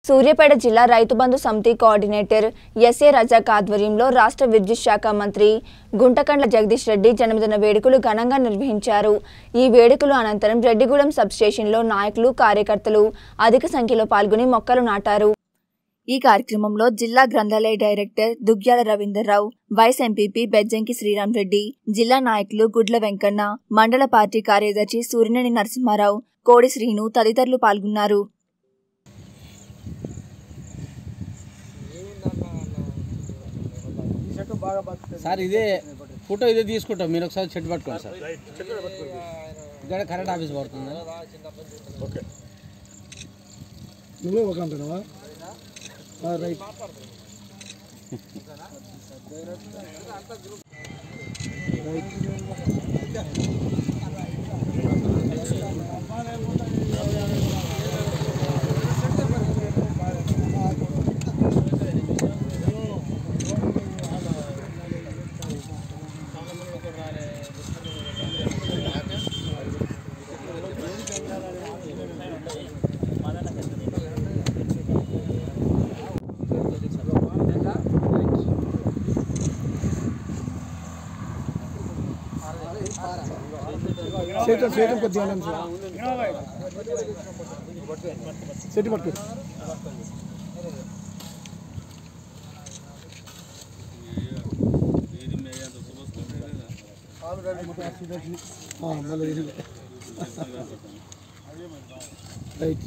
సూర్యాపేట జిల్లా రైతు బంధు సమితి కోఆర్డినేటర్ ఎస్ఏ రజాక్ ఆధ్వర్యంలో రాష్ట్ర విద్యుత్ శాఖ మంత్రి గుంటకండ్ల జగదీష్ రెడ్డి జన్మదిన వేడుకలు ఘనంగా నిర్వహించారు ఈ వేడుకలు అనంతరం రెడ్డిగూడెం సబ్స్టేషన్లో నాయకులు కార్యకర్తలు అధిక సంఖ్యలో పాల్గొని మొక్కలు నాటారు ఈ కార్యక్రమంలో జిల్లా గ్రంథాలయ director Duggyala Ravinderrao vice MPP Bejjanki Sriram Reddy జిల్లా నాయకులు గుడ్ల వెంకన్న మండల పార్టీ కార్యదర్శి సూర్యనేని నరసింహారావు కోడి శ్రీను తదితరులు పాల్గొన్నారు సార్ ఇదే ఫోటో ఇదే తీసుకుంటాం మీరు ఒకసారి చెట్టు పట్టుకోండి సార్ ఇక్కడ కరెంట్ ఆఫీస్ పడుతుంది నువ్వే ఒక అంటున్నావా ఆ, రైట్ సేటు సేటు కొద్దిగా ఉండండి సార్ సెట్ పట్టుకో ఆ, మళ్ళీ ఇది. రైట్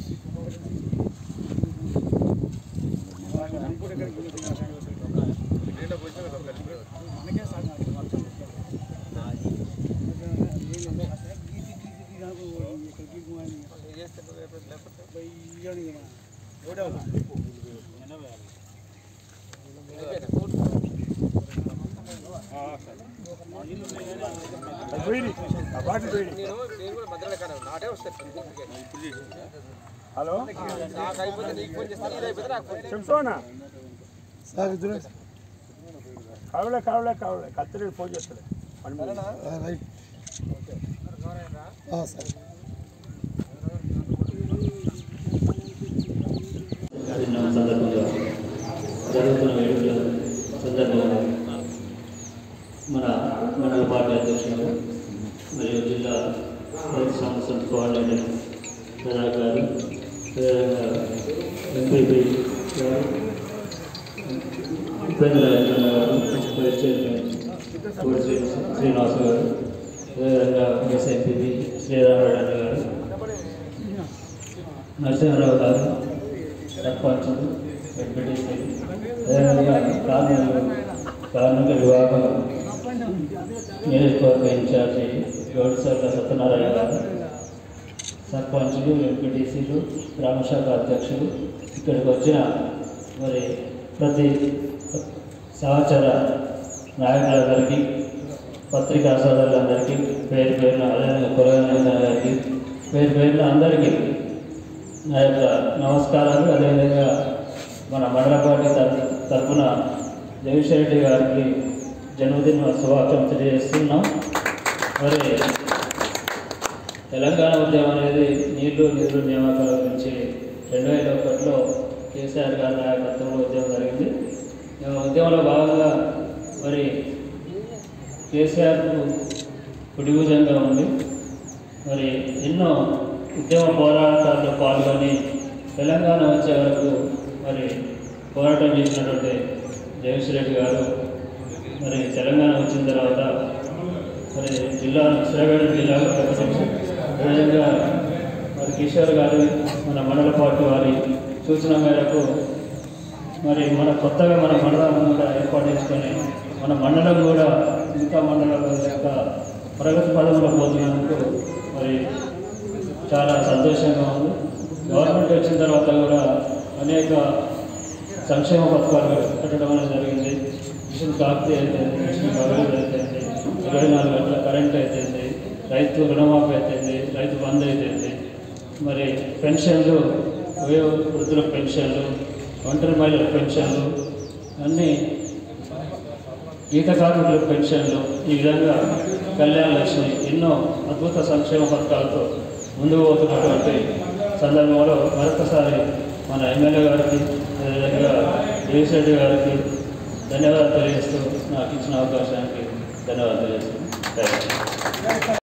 హలో చెప్తానా సార్ ఇద్దరు కావలే కావలే కావలే కత్తిరి ఫోన్ చేస్తాడు పని మీద. ఆ, రైట్ ఆ, సార్ దినం సందర్భంగా జరుగుతున్న వేడుకల సందర్భంగా మన మండల పార్టీ అధ్యక్షులు మరియు జిల్లా రైతు సంస్థ కోఆర్డినేటర్ ప్రధాన గారు అదేవిధంగా ఎంపీపీ గారు ఉపేంద్ర వెంకన్న గారు వైస్ చైర్మన్ కోడి శ్రీ శ్రీనివాస గారు అదేవిధంగా ఎస్ ఎంపీపీ శ్రీరామరెడ్డి గారు నరసింహారావు గారు సర్పంచులు ఎంపీటీసీ అదేవిధంగా కార్మికులు కార్మిక విభాగం నియోజకవర్గ ఇన్ఛార్జి గౌడిసర్ల సత్యనారాయణ గారు సర్పంచులు ఎంపీటీసీలు గ్రామశాఖ అధ్యక్షులు ఇక్కడికి వచ్చిన మరి ప్రతి సహచర నాయకులందరికీ పత్రికా సోదరులందరికీ పేరు పేరున అదేవిధంగా కొలగన గారికి పేరు పేరున అందరికీ నా యొక్క నమస్కారాలు అదేవిధంగా మన మండల పార్టీ తరఫు తరఫున జగదీశ్వర రెడ్డి గారికి జన్మదిన శుభాకాంక్షలు తెలియజేస్తున్నాం మరి తెలంగాణ ఉద్యమం అనేది నీళ్లు నిధులు నియామకాల గురించి రెండు వేల ఒకటిలో కేసీఆర్ గారి నాయకత్వంలో ఉద్యమం జరిగింది ఆ ఉద్యమంలో భాగంగా మరి కేసీఆర్కు కుడిభుజంగా ఉంది మరి ఎన్నో ఉద్యమ పోరాటాల్లో పాల్గొని తెలంగాణ వచ్చే వరకు మరి పోరాటం చేసినటువంటి జగదీష్ రెడ్డి గారు మరి తెలంగాణ వచ్చిన తర్వాత మరి జిల్లా సూర్యాపేట జిల్లాలో ప్రకటించి అదేవిధంగా మరి కిషోర్ గారు మన మండల పార్టీ వారి సూచన మేరకు మరి మన కొత్తగా మన మండలం కూడా ఏర్పాటు చేసుకొని మన మండలం కూడా మిగతా మండలాల యొక్క ప్రగతి పదంలో పోతున్నందుకు మరి చాలా సంతోషంగా ఉంది గవర్నమెంట్ వచ్చిన తర్వాత కూడా అనేక సంక్షేమ పథకాలు పెట్టడం అనేది జరిగింది మిషన్ కాకతీయ అయితేంది మిషన్ అభివృద్ధి అయితేంది ఇరవై నాలుగు గంటల కరెంట్ అయితేంది రైతు రుణమాఫీ అయితేంది రైతు బంద్ అయితేంది మరి పెన్షన్లు వయో వృద్ధుల పెన్షన్లు ఒంటరి మహిళల పెన్షన్లు అన్నీ ఈత కార్మికుల పెన్షన్లు ఈ విధంగా కళ్యాణ లక్ష్మి ఎన్నో అద్భుత సంక్షేమ పథకాలతో ముందుకు పోతున్నటువంటి సందర్భంలో మరొకసారి మన ఎమ్మెల్యే గారికి అదేవిధంగా దేవేశ్ రెడ్డి గారికి ధన్యవాదాలు తెలియజేస్తూ నాకు ఇచ్చిన అవకాశానికి ధన్యవాదాలు తెలియజేస్తున్నాను థ్యాంక్ యూ